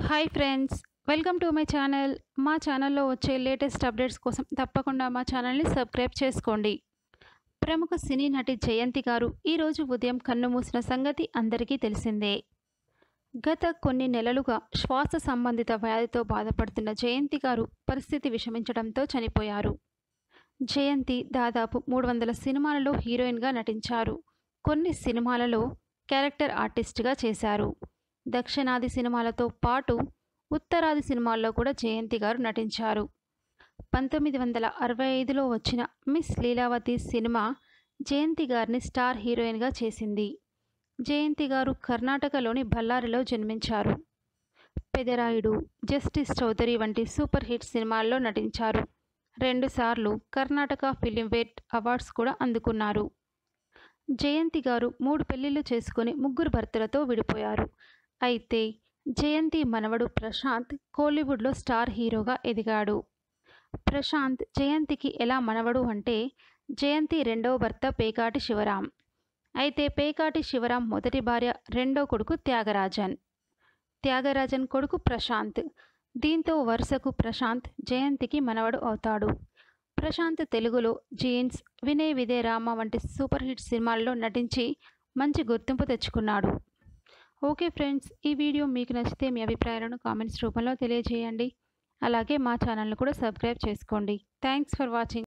hi friends welcome to my channel మా ఛానల్లో వచ్చే లేటెస్ట్ అప్డేట్స్ కోసం తప్పకుండా మా ఛానల్ని సబ్స్క్రైబ్ చేసుకోండి ప్రముఖ సినీ నటి జయంతి గారు ఈరోజు ఉదయం కన్ను మూసిన సంగతి అందరికీ తెలిసిందే గత కొన్ని నెలలుగా శ్వాస సంబంధిత వ్యాధితో బాధపడుతున్న జయంతి గారు పరిస్థితి విషమించడంతో చనిపోయారు జయంతి దాదాపు మూడు వందల సినిమాలలో హీరోయిన్గా నటించారు కొన్ని సినిమాలలో క్యారెక్టర్ ఆర్టిస్ట్గా చేశారు దక్షిణాది సినిమాలతో పాటు ఉత్తరాది సినిమాల్లో కూడా జయంతి గారు నటించారు పంతొమ్మిది వందల అరవై ఐదులో వచ్చిన మిస్ లీలావతి సినిమా జయంతి గారిని స్టార్ హీరోయిన్గా చేసింది జయంతి గారు కర్ణాటకలోని బళ్ళారిలో జన్మించారు పెదరాయుడు జస్టిస్ చౌదరి వంటి సూపర్ హిట్ సినిమాల్లో నటించారు రెండుసార్లు కర్ణాటక ఫిలింఫేర్ అవార్డ్స్ కూడా అందుకున్నారు జయంతి గారు మూడు పెళ్లిళ్ళు చేసుకుని ముగ్గురు భర్తలతో విడిపోయారు అయితే జయంతి మనవడు ప్రశాంత్ కోలీవుడ్లో స్టార్ హీరోగా ఎదిగాడు ప్రశాంత్ జయంతికి ఎలా మనవడు అంటే జయంతి రెండవ భర్త పేకాటి శివరాం అయితే పేకాటి శివరాం మొదటి భార్య రెండో కొడుకు త్యాగరాజన్ త్యాగరాజన్ కొడుకు ప్రశాంత్ దీంతో వరుసకు ప్రశాంత్ జయంతికి మనవడు అవుతాడు ప్రశాంత్ తెలుగులో జీన్స్ వినయ్ విదే రామ వంటి సూపర్ హిట్ సినిమాల్లో నటించి మంచి గుర్తింపు తెచ్చుకున్నాడు ఓకే ఫ్రెండ్స్ ఈ వీడియో మీకు నచ్చితే మీ అభిప్రాయాలను కామెంట్స్ రూపంలో తెలియజేయండి అలాగే మా ఛానల్ను కూడా సబ్స్క్రైబ్ చేసుకోండి థ్యాంక్స్ ఫర్ వాచింగ్